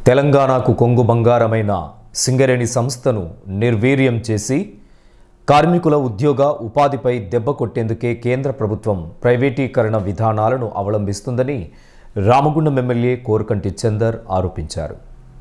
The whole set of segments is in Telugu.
తెలంగాణకు కొంగు బంగారమైన సింగరేణి సంస్థను నిర్వీర్యం చేసి కార్మికుల ఉద్యోగ ఉపాధిపై దెబ్బ కొట్టేందుకే కేంద్ర ప్రభుత్వం ప్రైవేటీకరణ విధానాలను అవలంబిస్తుందని రామగుండం ఎమ్మెల్యే కోరకంటి చందర్ ఆరోపించారు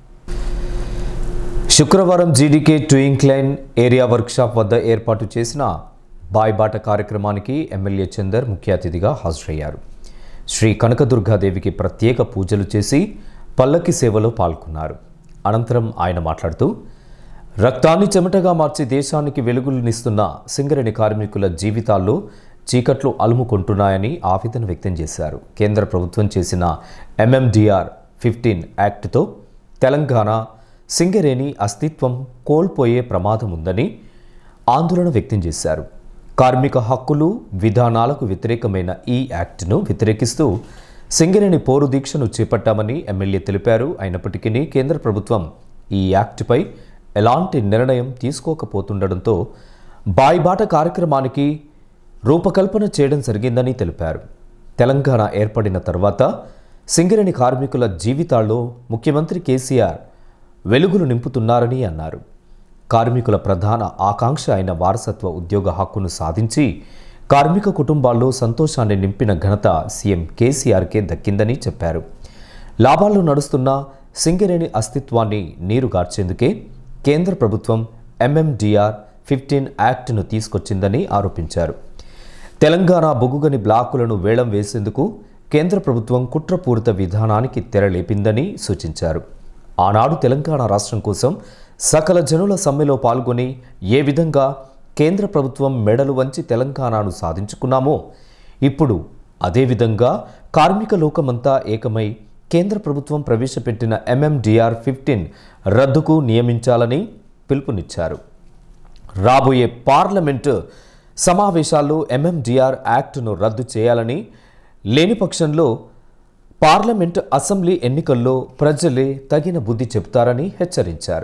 శుక్రవారం జీడీకే ట్యూయింగ్ లైన్ ఏరియా వర్క్షాప్ వద్ద ఏర్పాటు చేసిన బాయ్బాట కార్యక్రమానికి ఎమ్మెల్యే చందర్ ముఖ్య అతిథిగా హాజరయ్యారు శ్రీ కనకదుర్గాదేవికి ప్రత్యేక పూజలు చేసి పల్లకి సేవలో పాల్గొన్నారు అనంతరం ఆయన మాట్లాడుతూ రక్తాన్ని చెమటగా మార్చి దేశానికి వెలుగులనిస్తున్న సింగరేణి కార్మికుల జీవితాల్లో చీకట్లు అలుముకుంటున్నాయని ఆవేదన వ్యక్తం చేశారు కేంద్ర ప్రభుత్వం చేసిన ఎంఎండిఆర్ ఫిఫ్టీన్ యాక్ట్తో తెలంగాణ సింగరేణి అస్తిత్వం కోల్పోయే ప్రమాదం ఉందని ఆందోళన వ్యక్తం చేశారు కార్మిక హక్కులు విధానాలకు వ్యతిరేకమైన ఈ యాక్ట్ను వ్యతిరేకిస్తూ సింగరేణి పోరు దీక్షను చేపట్టామని ఎమ్మెల్యే తెలిపారు అయినప్పటికీ కేంద్ర ప్రభుత్వం ఈ యాక్ట్పై ఎలాంటి నిర్ణయం తీసుకోకపోతుండడంతో బాయిబాట కార్యక్రమానికి రూపకల్పన చేయడం జరిగిందని తెలిపారు తెలంగాణ ఏర్పడిన తర్వాత సింగరేణి కార్మికుల జీవితాల్లో ముఖ్యమంత్రి కేసీఆర్ వెలుగులు నింపుతున్నారని అన్నారు కార్మికుల ప్రధాన ఆకాంక్ష అయిన వారసత్వ ఉద్యోగ హక్కును సాధించి కార్మిక కుటుంబాల్లో సంతోషాన్ని నింపిన ఘనత సీఎం కేసీఆర్కే దక్కిందని చెప్పారు లాభాల్లో నడుస్తున్న సింగరేణి అస్తిత్వాన్ని నీరుగార్చేందుకే కేంద్ర ప్రభుత్వం ఎంఎండిఆర్ ఫిఫ్టీన్ యాక్ట్ను తీసుకొచ్చిందని ఆరోపించారు తెలంగాణ బొగ్గుగని బ్లాకులను వేలం వేసేందుకు కేంద్ర ప్రభుత్వం కుట్రపూరిత విధానానికి తెరలేపిందని సూచించారు ఆనాడు తెలంగాణ రాష్ట్రం కోసం సకల జనుల సమ్మెలో పాల్గొని ఏ విధంగా కేంద్ర ప్రభుత్వం మెడలు వంచి తెలంగాణను సాధించుకున్నామో ఇప్పుడు అదేవిధంగా కార్మిక లోకమంతా ఏకమై కేంద్ర ప్రభుత్వం ప్రవేశపెట్టిన ఎంఎండిఆర్ ఫిఫ్టీన్ రద్దుకు నియమించాలని పిలుపునిచ్చారు రాబోయే పార్లమెంటు సమావేశాల్లో ఎంఎండిఆర్ యాక్ట్ను రద్దు చేయాలని లేని పక్షంలో పార్లమెంట్ అసెంబ్లీ ఎన్నికల్లో ప్రజలే తగిన బుద్ధి చెబుతారని హెచ్చరించారు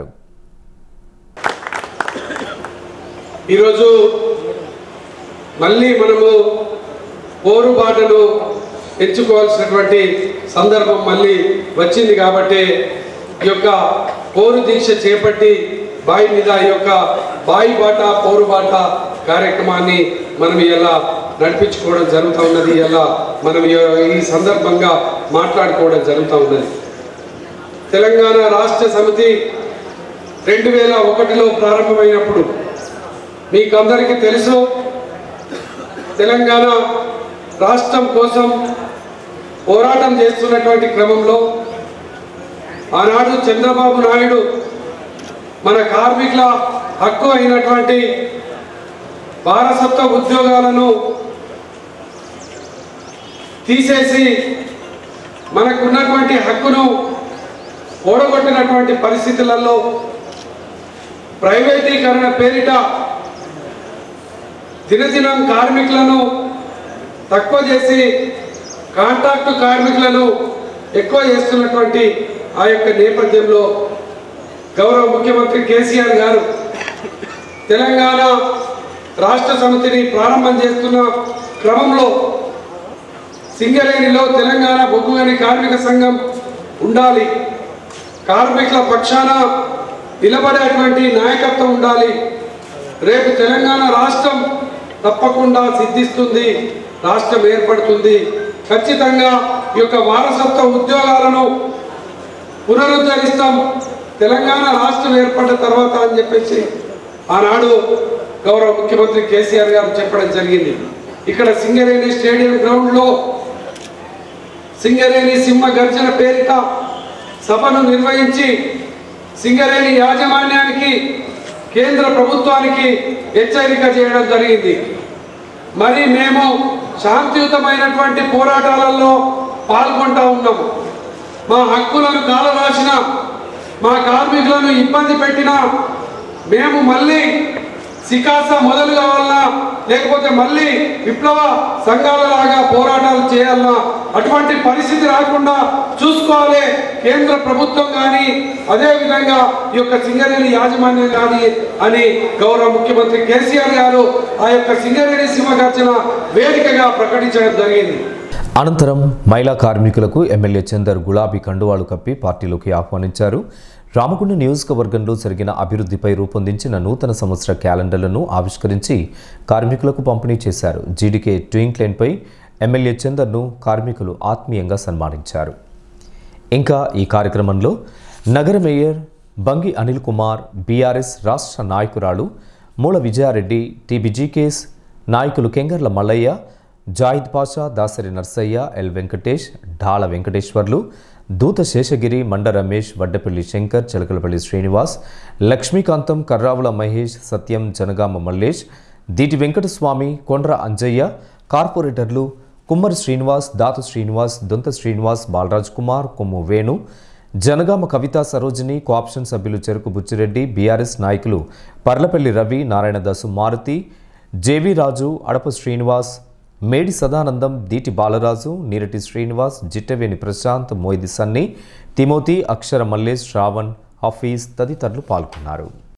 ఈరోజు మళ్ళీ మనము పోరుబాటను ఎంచుకోవాల్సినటువంటి సందర్భం మళ్ళీ వచ్చింది కాబట్టి ఈ యొక్క పోరు దీక్ష చేపట్టి బాయి మీద ఈ యొక్క బాయి బాట పోరుబాట కార్యక్రమాన్ని మనం ఇలా నడిపించుకోవడం జరుగుతూ ఉన్నది ఇలా మనం ఈ- ఈ సందర్భంగా మాట్లాడుకోవడం జరుగుతూ ఉన్నది తెలంగాణ రాష్ట్ర సమితి రెండు వేల ఒకటిలో ప్రారంభమైనప్పుడు మీకు అందరికీ తెలుసు తెలంగాణ రాష్ట్రం కోసం పోరాటం చేస్తున్నటువంటి క్రమంలో ఆనాడు చంద్రబాబు నాయుడు మన కార్మికుల హక్కు అయినటువంటి వారసత్వ ఉద్యోగాలను తీసేసి మనకున్నటువంటి హక్కును ఓడగొట్టినటువంటి పరిస్థితులలో ప్రైవేటీకరణ పేరిట దినదినం కార్మికులను తక్కువ చేసి కాంట్రాక్టు కార్మికులను ఎక్కువ చేస్తున్నటువంటి ఆ యొక్క నేపథ్యంలో గౌరవ ముఖ్యమంత్రి కేసీఆర్ గారు తెలంగాణ రాష్ట్ర సమితిని ప్రారంభం చేస్తున్న క్రమంలో సింగరేణిలో తెలంగాణ బొగ్గుగని కార్మిక సంఘం ఉండాలి కార్మికుల పక్షాన నిలబడేటువంటి నాయకత్వం ఉండాలి రేపు తెలంగాణ రాష్ట్రం తప్పకుండా సిద్ధిస్తుంది రాష్ట్రం ఏర్పడుతుంది ఖచ్చితంగా ఈ యొక్క వారసత్వ ఉద్యోగాలను పునరుద్ధరిస్తాం తెలంగాణ రాష్ట్రం ఏర్పడ్డ తర్వాత అని చెప్పేసి ఆనాడు గౌరవ ముఖ్యమంత్రి కేసీఆర్ గారు చెప్పడం జరిగింది ఇక్కడ సింగరేణి స్టేడియం గ్రౌండ్లో సింగరేణి సింహ గర్జన పేరిట సభను నిర్వహించి సింగరేణి యాజమాన్యానికి కేంద్ర ప్రభుత్వానికి హెచ్చరిక చేయడం జరిగింది మరి మేము శాంతియుతమైనటువంటి పోరాటాలలో పాల్గొంటా ఉన్నాము మా హక్కులను కాలరాసిన మా కార్మికులను ఇబ్బంది పెట్టిన మేము మళ్ళీ సికాస మొదలు కావాలన్నా లేకపోతే మళ్ళీ విప్లవ సంఘాల లాగా పోరాటాలు చేయాలన్నా అటువంటి పరిస్థితి రాకుండా చూసుకోవాలి కేంద్ర ప్రభుత్వం కానీ అదే విధంగా ఈ యొక్క సింగరేణి యాజమాన్యం కానీ అని గౌరవ ముఖ్యమంత్రి కేసీఆర్ గారు ఆ యొక్క సింగరేణి సింహగర్జన వేదికగా ప్రకటించడం జరిగింది అనంతరం మహిళా కార్మికులకు ఎమ్మెల్యే చందర్ గులాబీ కండువాలు కప్పి పార్టీలోకి ఆహ్వానించారు రామగుండ నియోజకవర్గంలో జరిగిన అభివృద్ధిపై రూపొందించిన నూతన సంవత్సర క్యాలెండర్లను ఆవిష్కరించి కార్మికులకు పంపిణీ చేశారు జీడీకే ట్వింక్ లైన్పై ఎమ్మెల్యే చందర్ను కార్మికులు ఆత్మీయంగా సన్మానించారు ఇంకా ఈ కార్యక్రమంలో నగర మేయర్ బంగి అనిల్ కుమార్ బీఆర్ఎస్ రాష్ట్ర నాయకురాలు మూల విజయారెడ్డి టీబీజీకేస్ నాయకులు కెంగర్ల మల్లయ్య జాహిద్ పాషా దాసరి నర్సయ్య ఎల్ వెంకటేష్ ఢాళ వెంకటేశ్వర్లు దూత శేషగిరి మండ రమేష్ వడ్డపల్లి శంకర్ చిలకలపల్లి శ్రీనివాస్ లక్ష్మీకాంతం కర్రావుల మహేష్ సత్యం జనగామ మల్లేష్ దీటి వెంకటస్వామి కొండ్ర అంజయ్య కార్పొరేటర్లు కుమ్మరి శ్రీనివాస్ దాతు శ్రీనివాస్ దొంత శ్రీనివాస్ బాలరాజ్ కుమార్ కొమ్ము వేణు జనగామ కవిత సరోజిని కోఆప్షన్ సభ్యులు చెరుకు బుచ్చిరెడ్డి బీఆర్ఎస్ నాయకులు పర్లపల్లి రవి నారాయణదాసు మారుతి జేవి రాజు అడప శ్రీనివాస్ మేడి సదానందం దీటి బాలరాజు నీరటి శ్రీనివాస్ జిట్టవేని ప్రశాంత్ మోయిది సన్ని తిమోతి అక్షర మల్లేష్ శ్రావణ్ హఫీజ్ తదితరులు పాల్గొన్నారు